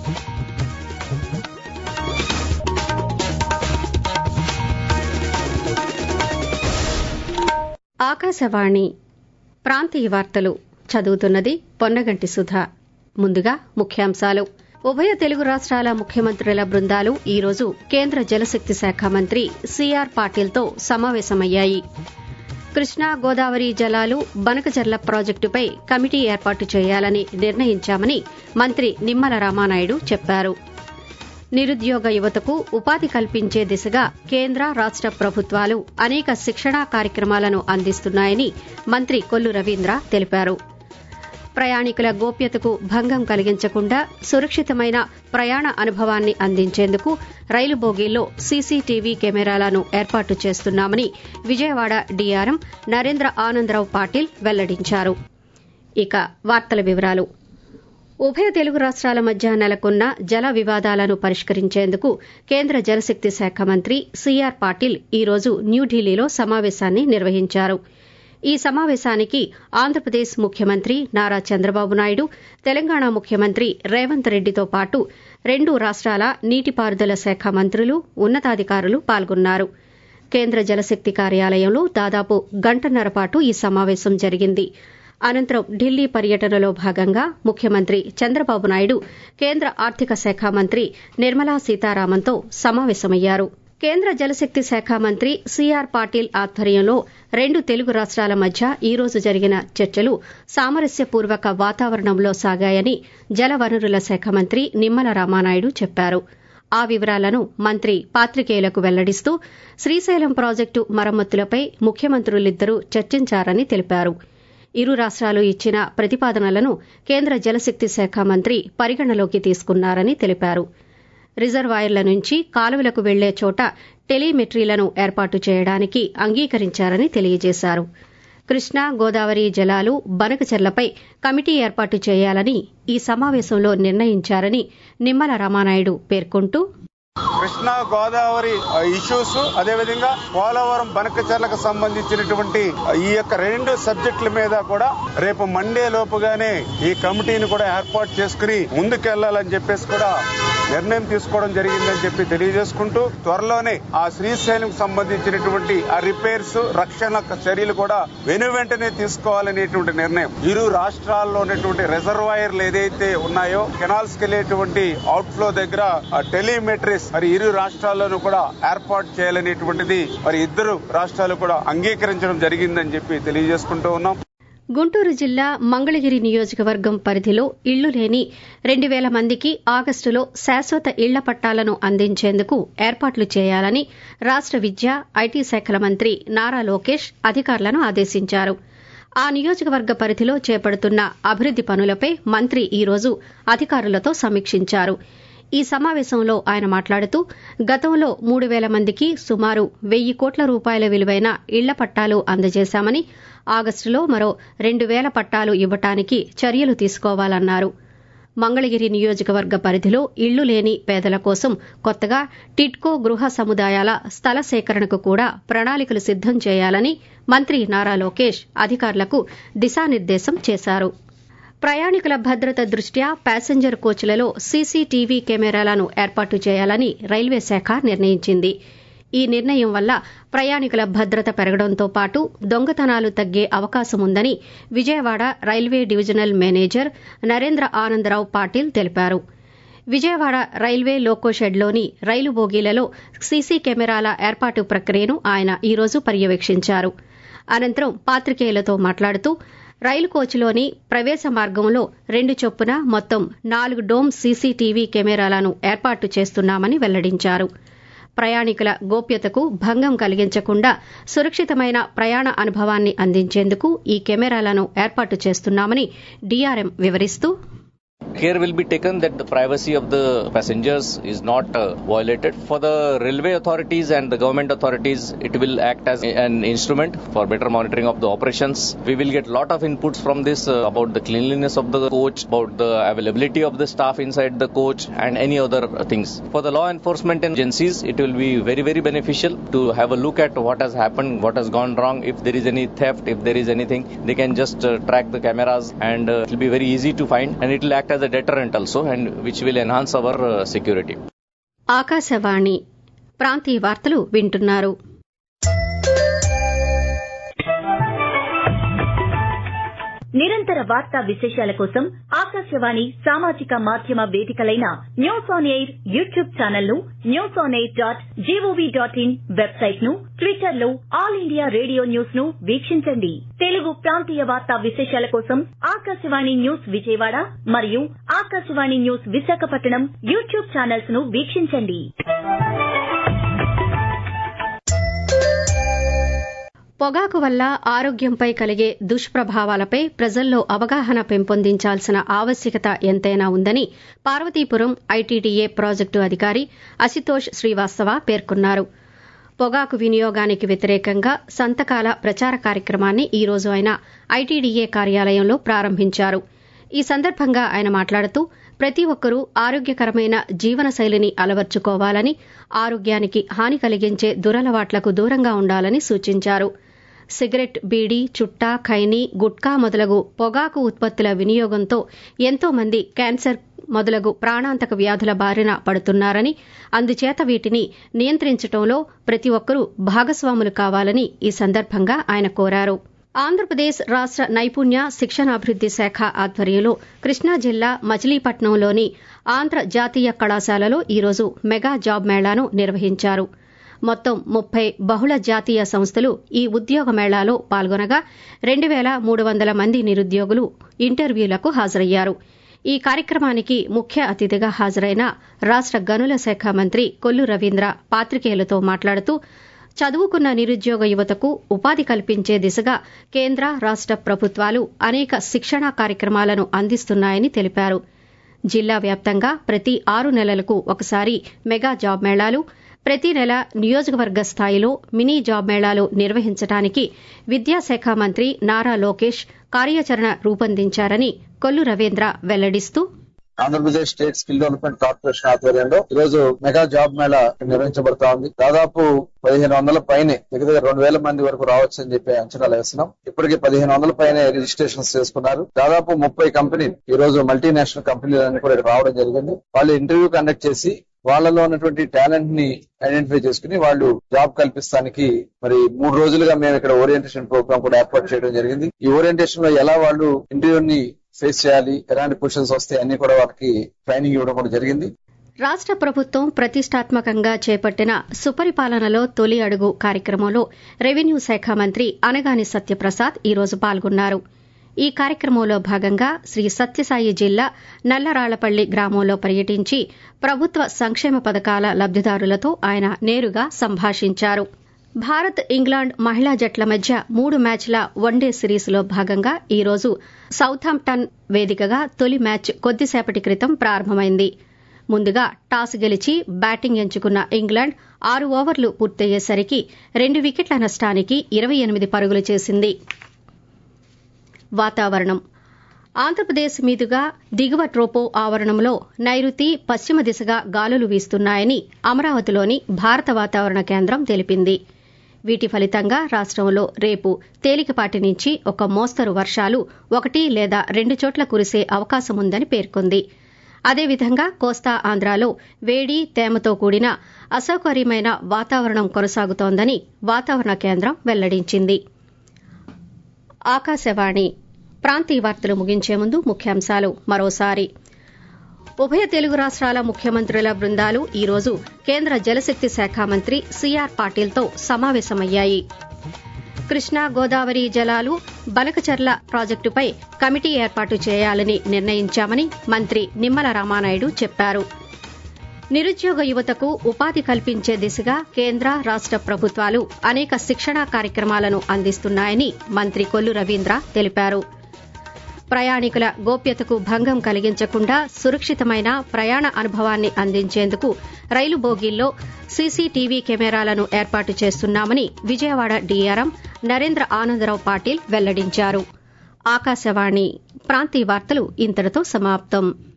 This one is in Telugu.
ఆకాశవాణి ప్రాంతీయ వార్తలు చదువుతున్నది పొన్నగంటి సుధా ముందుగా ముఖ్యాంశాలు ఉభయ తెలుగు రాష్ట్రాల ముఖ్యమంత్రుల బృందాలు ఈరోజు కేంద్ర జలశక్తి శాఖ మంత్రి సిఆర్ పాటిల్తో సమావేశమయ్యాయి కృష్ణా గోదావరి జలాలు బనకజర్ల ప్రాజెక్టుపై కమిటీ ఏర్పాటు చేయాలని నిర్ణయించామని మంత్రి నిమ్మల రామానాయుడు చెప్పారు నిరుద్యోగ యువతకు ఉపాధి కల్పించే దిశగా కేంద్ర రాష్ట ప్రభుత్వాలు అనేక శిక్షణా కార్యక్రమాలను అందిస్తున్నాయని మంత్రి కొల్లు రవీంద్ర తెలిపారు ప్రయాణికుల గోప్యతకు భంగం కలిగించకుండా సురక్షితమైన ప్రయాణ అనుభవాన్ని అందించేందుకు రైలు బోగీల్లో సీసీటీవీ కెమెరాలను ఏర్పాటు చేస్తున్నామని విజయవాడ డీఆర్ఎం నరేంద్ర ఆనందరావు పాటిల్ వెల్లడించారు ఇక వార్తల వివరాలు ఉభయ తెలుగు రాష్ట్రాల మధ్య నెలకొన్న జల వివాదాలను పరిష్కరించేందుకు కేంద్ర జలశక్తి శాఖ మంత్రి సిఆర్ పాటిల్ ఈరోజు న్యూఢిల్లీలో సమావేశాన్ని నిర్వహించారు ఈ సమావేశానికి ఆంధ్రప్రదేశ్ ముఖ్యమంత్రి నారా చంద్రబాబు నాయుడు తెలంగాణ ముఖ్యమంత్రి రేవంత్ రెడ్డితో పాటు రెండు రాష్ట్రాల నీటిపారుదల శాఖ మంత్రులు ఉన్నతాధికారులు పాల్గొన్నారు కేంద్ర జలశక్తి కార్యాలయంలో దాదాపు గంటన్నర పాటు ఈ సమావేశం జరిగింది అనంతరం ఢిల్లీ పర్యటనలో భాగంగా ముఖ్యమంత్రి చంద్రబాబు నాయుడు కేంద్ర ఆర్థిక శాఖ మంత్రి నిర్మలా సీతారామన్తో సమావేశమయ్యారు కేంద్ర జలశక్తి శాఖ మంత్రి సిఆర్ పాటిల్ ఆధ్వర్యంలో రెండు తెలుగు రాష్ట్రాల మధ్య ఈ రోజు జరిగిన చర్చలు సామరస్యపూర్వక వాతావరణంలో సాగాయని జలవనరుల శాఖ మంత్రి నిమ్మల రామానాయుడు చెప్పారు ఆ వివరాలను మంత్రి పాత్రికేయులకు వెల్లడిస్తూ శ్రీశైలం ప్రాజెక్టు మరమ్మతులపై ముఖ్యమంత్రులిద్దరూ చర్చించారని తెలిపారు ఇరు రాష్ట్రాలు ఇచ్చిన ప్రతిపాదనలను కేంద్ర జలశక్తి శాఖ మంత్రి పరిగణలోకి తీసుకున్నారని తెలిపారు రిజర్వాయర్ల నుంచి కాలువలకు వెళ్లే చోట టెలిమెట్రీలను ఏర్పాటు చేయడానికి అంగీకరించారని తెలియజేశారు కృష్ణా గోదావరి జలాలు బనకచెర్లపై కమిటీ ఏర్పాటు చేయాలని ఈ సమావేశంలో నిర్ణయించారని నిమ్మల రామానాయుడు పేర్కొంటూ కృష్ణా గోదావరి ఇష్యూస్ అదేవిధంగా పోలవరం బనకచర్లకు సంబంధించినటువంటి ఈ యొక్క రెండు సబ్జెక్టుల మీద కూడా రేపు మండే లోపుగానే ఈ కమిటీని కూడా ఏర్పాటు చేసుకుని ముందుకెళ్లాలని చెప్పేసి కూడా నిర్ణయం తీసుకోవడం జరిగిందని చెప్పి తెలియజేసుకుంటూ త్వరలోనే ఆ శ్రీశైలం సంబంధించినటువంటి ఆ రిపేర్స్ రక్షణ చర్యలు కూడా వెను వెంటనే తీసుకోవాలనేటువంటి నిర్ణయం ఇరు రాష్ట్రాల్లో ఉన్నటువంటి రిజర్వాయర్లు ఏదైతే ఉన్నాయో కెనాల్స్ కి వెళ్ళేటువంటి అవుట్ ఫ్లో దగ్గర టెలిమెట్రీస్ మరి ఇరు రాష్ట్రాల్లోనూ కూడా ఏర్పాటు చేయాలనేటువంటిది మరి ఇద్దరు రాష్ట్రాలు కూడా అంగీకరించడం జరిగిందని చెప్పి తెలియజేసుకుంటూ ఉన్నాం గుంటూరు జిల్లా మంగళగిరి నియోజకవర్గం పరిధిలో ఇళ్లు లేని రెండు వేల మందికి ఆగస్టులో శాశ్వత ఇళ్ల పట్టాలను అందించేందుకు ఏర్పాట్లు చేయాలని రాష్ట విద్యా ఐటీ శాఖల మంత్రి నారా లోకేష్ అధికారులను ఆదేశించారు ఆ నియోజకవర్గ పరిధిలో చేపడుతున్న అభివృద్ది పనులపై మంత్రి ఈరోజు అధికారులతో సమీక్షించారు ఈ సమావేశంలో ఆయన మాట్లాడుతూ గతంలో మూడు వేల మందికి సుమారు వెయ్యి కోట్ల రూపాయల విలువైన ఇళ్ల పట్టాలు అందజేశామని ఆగస్టులో మరో రెండు వేల పట్టాలు ఇవ్వటానికి చర్యలు తీసుకోవాలన్నారు మంగళగిరి నియోజకవర్గ పరిధిలో ఇళ్లు లేని పేదల కోసం కొత్తగా టిడ్కో గృహ సముదాయాల స్థల సేకరణకు కూడా ప్రణాళికలు సిద్దం చేయాలని మంత్రి నారా లోకేష్ అధికారులకు దిశానిర్దేశం చేశారు ప్రయాణికుల భద్రత దృష్ట్యా ప్యాసింజర్ కోచ్లలో సీసీటీవీ కెమెరాలను ఏర్పాటు చేయాలని రైల్వే శాఖ నిర్ణయించింది ఈ నిర్ణయం వల్ల ప్రయాణికుల భద్రత పెరగడంతో పాటు దొంగతనాలు తగ్గే అవకాశం ఉందని Vijayawada railway divisional manager Narendra Anandarao Patil తెలిపారు విజయవాడ రైల్వే లోకోషెడ్లోని రైలు బోగీలలో సీసీ కెమెరాల ఏర్పాటు ప్రక్రియను ఆయన ఈరోజు పర్యవేక్షించారు అనంతరం పాత్రికేయులతో మాట్లాడుతూ రైలు కోచ్లోని ప్రవేశ మార్గంలో రెండు చొప్పున మొత్తం నాలుగు డోమ్ సీసీటీవీ కెమెరాలను ఏర్పాటు చేస్తున్నామని వెల్లడించారు ప్రయాణికుల గోప్యతకు భంగం కలిగించకుండా సురక్షితమైన ప్రయాణ అనుభవాన్ని అందించేందుకు ఈ కెమెరాలను ఏర్పాటు చేస్తున్నామని డీఆర్ఎం వివరిస్తూ care will be taken that the privacy of the passengers is not uh, violated. For the railway authorities and the government authorities, it will act as an instrument for better monitoring of the operations. We will get lot of inputs from this uh, about the cleanliness of the coach, about the availability of the staff inside the coach, and any other things. For the law enforcement agencies, it will be very very beneficial to have a look at what has happened, what has gone wrong. If there is any theft, if there is anything, they can just uh, track the cameras, and it will be very easy to find, and it will act as as a deterrent also and which will enhance our uh, security. Akashvani ప్రాంతీయ వార్తలు వింటున్నారు నిరంతర వార్తా విశేషాల కోసం ఆకాశవాణి సామాజిక మాధ్యమ వేదికలైన news on air YouTube channel ను news on air dot gov dot in website ను ట్విట్టర్ లో ఆల్ ఇండియా రేడియో న్యూస్ ను వీక్షించండి తెలుగు ప్రాంతీయ వార్తా విశేషాల కోసం ఆకాశవాణి న్యూస్ విజయవాడ మరియు Akashvani news Visakhapatnam YouTube channels ను వీక్షించండి పొగాకు వల్ల ఆరోగ్యంపై కలిగే దుష్ప్రభావాలపై ప్రజల్లో అవగాహన పెంపొందించాల్సిన ఆవశ్యకత ఎంతైనా ఉందని పార్వతీపురం ఐటీడీఏ ప్రాజెక్టు అధికారి అశుతోష్ శ్రీవాస్తవ పేర్కొన్నారు పొగాకు వినియోగానికి వ్యతిరేకంగా సంతకాల ప్రచార కార్యక్రమాన్ని ఈ రోజు ఆయన ఐటీడీఏ కార్యాలయంలో ప్రారంభించారు ఈ సందర్భంగా ఆయన మాట్లాడుతూ ప్రతి ఒక్కరూ ఆరోగ్యకరమైన జీవనశైలిని అలవర్చుకోవాలని ఆరోగ్యానికి హాని కలిగించే దురలవాట్లకు దూరంగా ఉండాలని సూచించారు సిగరెట్ బీడీ చుట్టా ఖైనీ గుట్కా మొదలగు పొగాకు ఉత్పత్తుల వినియోగంతో ఎంతో మంది క్యాన్సర్ మొదలగు ప్రాణాంతక వ్యాధుల బారిన పడుతున్నారని అందుచేత వీటిని నియంత్రించడంలో ప్రతి ఒక్కరూ భాగస్వాములు కావాలని ఈ సందర్భంగా ఆయన కోరారు ఆంధ్రప్రదేశ్ రాష్ట నైపుణ్య శిక్షణాభివృద్ది శాఖ ఆధ్వర్యంలో కృష్ణా జిల్లా మచిలీపట్నంలోని ఆంధ్ర జాతీయ కళాశాలలో ఈరోజు మెగా జాబ్ మేళాను నిర్వహించారు మొత్తం ముప్పై బహుళ జాతీయ సంస్థలు ఈ ఉద్యోగ మేళాలో పాల్గొనగా రెండు వేల మూడు వందల మంది నిరుద్యోగులు ఇంటర్వ్యూలకు హాజరయ్యారు ఈ కార్యక్రమానికి ముఖ్య అతిథిగా హాజరైన రాష్ట గనుల శాఖ మంత్రి కొల్లు రవీంద్ర పాత్రికేయులతో మాట్లాడుతూ చదువుకున్న నిరుద్యోగ యువతకు ఉపాధి కల్పించే దిశగా కేంద్ర రాష్ట ప్రభుత్వాలు అనేక శిక్షణా కార్యక్రమాలను అందిస్తున్నాయని తెలిపారు జిల్లా వ్యాప్తంగా ప్రతి ఆరు నెలలకు ఒకసారి మెగా జాబ్ మేళాలు ప్రతి నెల నియోజకవర్గ స్థాయిలో మినీ జాబ్ మేళాలు నిర్వహించడానికి విద్యాశాఖ మంత్రి నారా లోకేష్ కార్యాచరణ రూపొందించారని కొల్లు రవీంద్ర వెల్లడిస్తూ Andhra Pradesh state skill development corporation ఆధ్వర్యంలో ఈ రోజు మెగా జాబ్ మేళా నిర్వహించబడతా ఉంది దాదాపు పదిహేను వందల పైనే దగ్గర దగ్గర రెండు వేల మంది వరకు రావచ్చు అని చెప్పి అంచనాలు వేస్తున్నాం ఇప్పటికే పదిహేను వందల పైనే రిజిస్ట్రేషన్స్ చేసుకున్నారు దాదాపు ముప్పై కంపెనీలు ఈ రోజు మల్టీనేషనల్ కంపెనీలన్నీ కూడా ఇక్కడ రావడం జరిగింది వాళ్ళు ఇంటర్వ్యూ కండక్ట్ చేసి వాళ్ళలో ఉన్నటువంటి టాలెంట్ ని ఐడెంటిఫై చేసుకుని వాళ్ళు జాబ్ కల్పిస్తానికి మరి మూడు రోజులుగా మేము ఇక్కడ ఓరియంటేషన్ ప్రోగ్రామ్ కూడా ఏర్పాటు చేయడం జరిగింది ఈ ఓరియంటేషన్ లో ఎలా వాళ్ళు ఇంటర్వ్యూని ఫేస్ చేయాలి ఎలాంటి క్వశ్చన్స్ వస్తాయి అన్ని కూడా వాళ్ళకి ట్రైనింగ్ ఇవ్వడం కూడా జరిగింది రాష్ట ప్రభుత్వం ప్రతిష్టాత్మకంగా చేపట్టిన సుపరిపాలనలో తొలి అడుగు కార్యక్రమంలో రెవెన్యూ శాఖ మంత్రి అనగాని సత్యప్రసాద్ ఈరోజు పాల్గొన్నారు ఈ కార్యక్రమంలో భాగంగా శ్రీ సత్యసాయి జిల్లా నల్లరాళ్లపల్లి గ్రామంలో పర్యటించి ప్రభుత్వ సంక్షేమ పథకాల లబ్దిదారులతో ఆయన నేరుగా సంభాషించారు భారత్ ఇంగ్లాండ్ మహిళా జట్ల మధ్య మూడు మ్యాచ్ల వన్డే సిరీస్లో భాగంగా ఈరోజు సౌథాంప్టన్ వేదికగా తొలి మ్యాచ్ కొద్దిసేపటి క్రితం ప్రారంభమైంది ముందుగా టాస్ గెలిచి బ్యాటింగ్ ఎంచుకున్న ఇంగ్లాండ్ ఆరు ఓవర్లు పూర్తయ్యేసరికి రెండు వికెట్ల నష్టానికి ఇరవై ఎనిమిది పరుగులు చేసింది వాతావరణం ఆంధ్రప్రదేశ్ మీదుగా దిగువ ట్రోపో ఆవరణంలో నైరుతి పశ్చిమ దిశగా గాలులు వీస్తున్నాయని అమరావతిలోని భారత వాతావరణ కేంద్రం తెలిపింది వీటి ఫలితంగా రాష్టంలో రేపు తేలికపాటి నుంచి ఒక మోస్తరు వర్షాలు ఒకటి లేదా రెండు చోట్ల కురిసే అవకాశముందని పేర్కొంది అదేవిధంగా కోస్తా ఆంధ్రాలో వేడి తేమతో కూడిన అసౌకర్యమైన వాతావరణం కొనసాగుతోందని వాతావరణ కేంద్రం వెల్లడించింది ఆకాశవాణి ప్రాంతీయ వార్తలు ముగించే ముందు ముఖ్యాంశాలు మరోసారి ఉభయ తెలుగు రాష్ట్రాల ముఖ్యమంత్రుల బృందాలు ఈరోజు కేంద్ర జలశక్తి శాఖ మంత్రి సిఆర్ పాటిల్తో సమావేశమయ్యాయి కృష్ణా గోదావరి జలాలు బనకచర్ల ప్రాజెక్టుపై కమిటీ ఏర్పాటు చేయాలని నిర్ణయించామని మంత్రి నిమ్మల రామానాయుడు చెప్పారు నిరుద్యోగ యువతకు ఉపాధి కల్పించే దిశగా కేంద్ర రాష్ట ప్రభుత్వాలు అనేక శిక్షణా కార్యక్రమాలను అందిస్తున్నాయని మంత్రి కొల్లు రవీంద్ర తెలిపారు ప్రయాణికుల గోప్యతకు భంగం కలిగించకుండా సురక్షితమైన ప్రయాణ అనుభవాన్ని అందించేందుకు రైలు బోగీల్లో సీసీటీవీ కెమెరాలను ఏర్పాటు చేస్తున్నామని విజయవాడ డీఆర్ఎం నరేంద్ర ఆనందరావు పాటిల్ వెల్లడించారు ఆకాశవాణి ప్రాంతీయ వార్తలు ఇంతటితో సమాప్తం